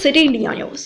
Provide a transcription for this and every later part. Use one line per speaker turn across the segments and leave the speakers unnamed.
City India news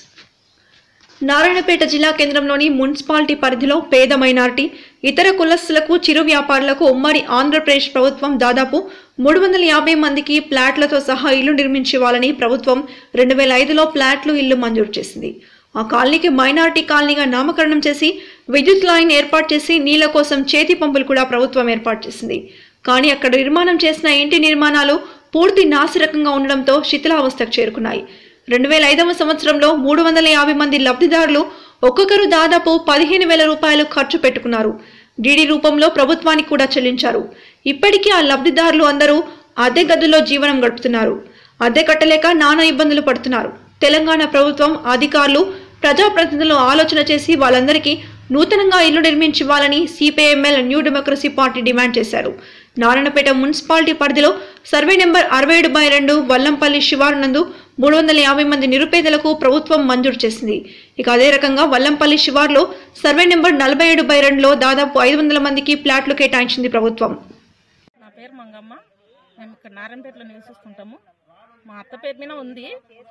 Narayanpet జిల్లా కేంద్రంలోని municipality పరిధిలో పేద మైనారిటీ ఇతర కులస్తులకు చిరు వ్యాపారులకు ఉమ్మడి ఆంధ్రప్రదేశ్ ప్రభుత్వం దాదాపు మూడు వందల యాభై మందికి ప్లాట్లతో సహా ఇల్లు నిర్మించివ్వాలని ప్రభుత్వం రెండు వేల ఐదులో ప్లాట్లు ఇల్లు మంజూరు చేసింది ఆ కాలనీకి మైనారిటీ కాలనీగా నామకరణం చేసి విద్యుత్ లైన్ ఏర్పాటు చేసి నీళ్ల కోసం చేతి పంపులు కూడా ప్రభుత్వం ఏర్పాటు చేసింది కానీ అక్కడ నిర్మాణం చేసిన ఇంటి నిర్మాణాలు పూర్తి నాసిరకంగా ఉండడంతో శిథిలావస్థకు చేరుకున్నాయి రెండు వేల ఐదవ సంవత్సరంలో మూడు వందల యాభై మంది లబ్ధిదారులు ఒక్కొక్కరు దాదాపు పదిహేను వేల రూపాయలు ఖర్చు పెట్టుకున్నారు డీడీ రూపంలో ప్రభుత్వానికి కూడా చెల్లించారు ఇప్పటికీ ఆ లబ్ధిదారులు అందరూ అద్దె గదుల్లో జీవనం గడుపుతున్నారు అద్దె కట్టలేక నానా ఇబ్బందులు పడుతున్నారు తెలంగాణ ప్రభుత్వం అధికారులు ప్రజాప్రతినిధులు ఆలోచన చేసి వాళ్ళందరికీ నూతనంగా ఇల్లు నిర్మించివ్వాలని CPIML new democracy party demand చేశారు నారాయణపేట మున్సిపాలిటీ పరిధిలో సర్వే నెంబర్ అరవై ఏడు బై రెండు వల్లంపల్లి శివారు నందు మూడు వందల యాభై మంది నిరుపేదలకు ప్రభుత్వం మంజూరు చేసింది ఇక అదే రకంగా వల్లంపల్లి శివార్లో సర్వే నెంబర్ నలభై ఏడు బై రెండులో దాదాపు ఐదు వందల మందికి ప్లాట్లు కేటాయించింది ప్రభుత్వం
నా పేరు మంగమ్మ మేము ఇక్కడ నారాయణపేటలో నివసిస్తుంటాము మా అత్త పేరు మీద ఉంది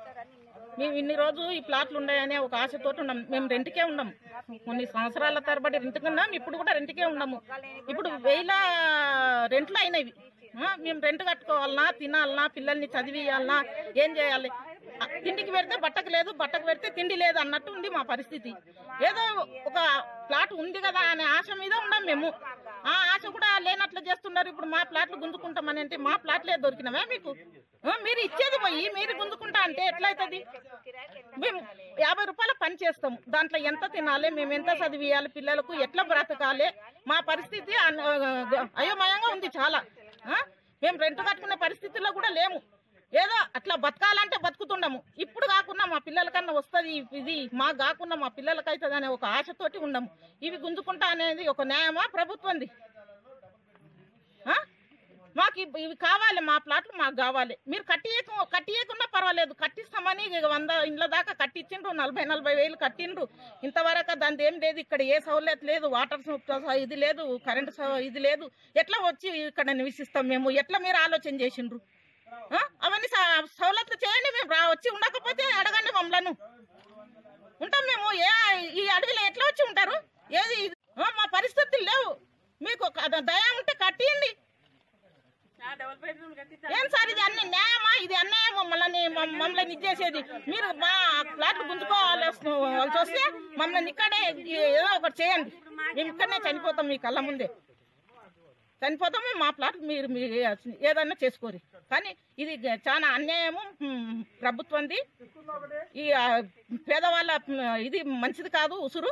మేము ఇన్ని రోజు ఈ ప్లాట్లు ఉన్నాయనే ఒక ఆశతో ఉన్నాం మేము రెంట్కే ఉన్నాం కొన్ని సంవత్సరాల తరబడి రెంట్కి ఉన్నాం ఇప్పుడు కూడా రెంట్కే ఉన్నాము ఇప్పుడు వేల రెంట్లు అయినవి ఆ, మేము రెంట్ కట్టుకోవాలనా తినాలనా పిల్లల్ని చదివియాలనా ఏం చేయాలి ఆ, తిండికి పెడితే బట్టకు లేదు బట్టకు పెడితే తిండి లేదు అన్నట్టు ఉంది మా పరిస్థితి ఏదో ఒక ప్లాట్ ఉంది కదా అనే ఆశ మీద ఉన్నాం మేము ఆ ఆశ కూడా లేనట్లు చేస్తున్నారు ఇప్పుడు మా ప్లాట్లు గుంజుకుంటామని అంటే మా ప్లాట్లే దొరికినవా మీకు ఆ, మీరు ఇచ్చేది పోయి మీరు గుంజుకుంటా అంటే ఎట్లయితుంది మేము యాభై రూపాయల పని చేస్తాం దాంట్లో ఎంత తినాలి మేము ఎంత చదివియాలి పిల్లలకు ఎట్లా బ్రతకాలి మా పరిస్థితి అన్- అయోమయంగా ఉంది చాలా ఆ? మేము రెంట్ కట్టుకునే పరిస్థితుల్లో కూడా లేము ఏదో అట్లా బతకాలంటే బతుకుతుండము ఇప్పుడు కాకుండా మా పిల్లలకన్నా వస్తుంది ఇది మాకు కాకుండా మా పిల్లలకి అవుతుంది అనే ఒక ఆశతోటి ఉండము ఇవి గుంజుకుంటా అనేది ఒక న్యాయమా ప్రభుత్వంది ఆ? మాకు ఇవి- ఇవి కావాలి మా ప్లాట్లు మాకు కావాలి మీరు కట్టియకు కట్టియకున్నా పర్వాలేదు కట్టిస్తామని ఇక వంద ఇండ్ల దాకా కట్టించిండ్రు నలభై నలభై వేలు కట్టిండ్రు ఇంతవరకు దాని ఏం లేదు ఇక్కడ ఏ సౌలత్ లేదు వాటర్ సౌ- ఇది లేదు కరెంట్ సౌ- ఇది లేదు ఎట్లా వచ్చి ఇక్కడ నివసిస్తాం మేము ఎట్లా మీరు ఆలోచన చేసిండ్రు ఆ? అవన్నీ స- సౌలతులు చేయండి మేము రా వచ్చి ఉండకపోతే అడగండి మమ్మలను ఉంటాం మేము ఏ ఈ అడవిలో ఎట్లా వచ్చి ఉంటారు ఏది ఇది? ఆ, మా పరిస్థితులు లేవు మీకు ఒక ద- దయ ఉంటే కట్టియండి ఏం సార్ ఇది అన్ని న్యాయమా ఇది అన్యాయం మమ్మల్ని మమ్- మమ్మల్ని ఇచ్చేసేది మీరు మా ప్లాట్లు గుంజుకోవాలి వాళ్ళకి వస్తే మమ్మల్ని ఇక్కడే ఏదో ఒకటి చేయండి మేము ఇక్కడనే చనిపోతాం మీ కళ్ళ ముందే చనిపోతాము మా ప్లాట్ మీరు మీరు ఏదన్నా చేసుకోరు కానీ ఇది చాలా అన్యాయము మ్, ప్రభుత్వంది ఈ ఆ, పేదవాళ్ళ మ్, ఇది మంచిది కాదు ఉసురు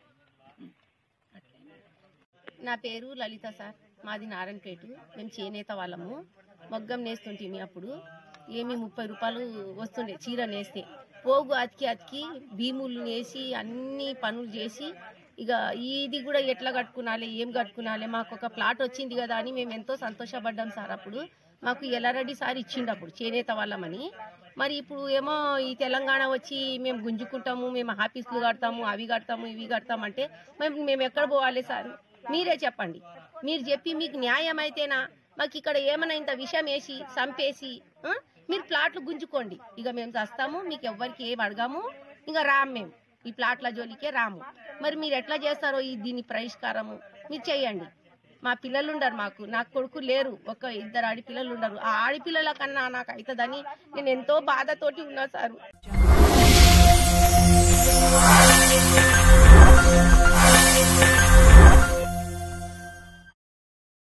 నా పేరు లలిత సార్ మాది నారాయణపేట మేము చేనేత వాళ్ళము మొగ్గం నేస్తుంటే అప్పుడు ఏమి ముప్పై రూపాయలు వస్తుండే చీర నేస్తే పోగు అతికి అతికి భీములు నేసి అన్ని పనులు చేసి ఇక ఇది కూడా ఎట్లా కట్టుకునాలి ఏం కట్టుకునాలి మాకు ఒక ప్లాట్ వచ్చింది కదా అని మేము ఎంతో సంతోషపడ్డాం సార్ అప్పుడు మాకు ఎల్లారెడ్డి సార్ ఇచ్చిండు అప్పుడు చేనేత వాళ్ళమని మరి ఇప్పుడు ఏమో ఈ తెలంగాణ వచ్చి మేము గుంజుకుంటాము మేము ఆఫీసులు కడతాము అవి కడతాము ఇవి కడతామంటే మేము మేము ఎక్కడ పోవాలి సార్ మీరే చెప్పండి మీరు చెప్పి మీకు న్యాయం అయితేనా మాకు ఇక్కడ ఏమైనా ఇంత విషం వేసి చంపేసి ఆ? మీరు ప్లాట్లు గుంజుకోండి ఇక మేము చస్తాము మీకు ఎవ్వరికి ఏం అడగాము ఇంకా రాము మేము ఈ ప్లాట్ల జోలికే రాము మరి మీరు ఎట్లా చేస్తారో ఈ దీని పరిష్కారము మీరు చేయండి మా పిల్లలు ఉండరు మాకు నాకు కొడుకు లేరు ఒక ఇద్దరు ఆడపిల్లలు ఉండరు ఆ ఆడపిల్లల కన్నా నాకు అవుతుందని నేను ఎంతో బాధతోటి ఉన్నా సారు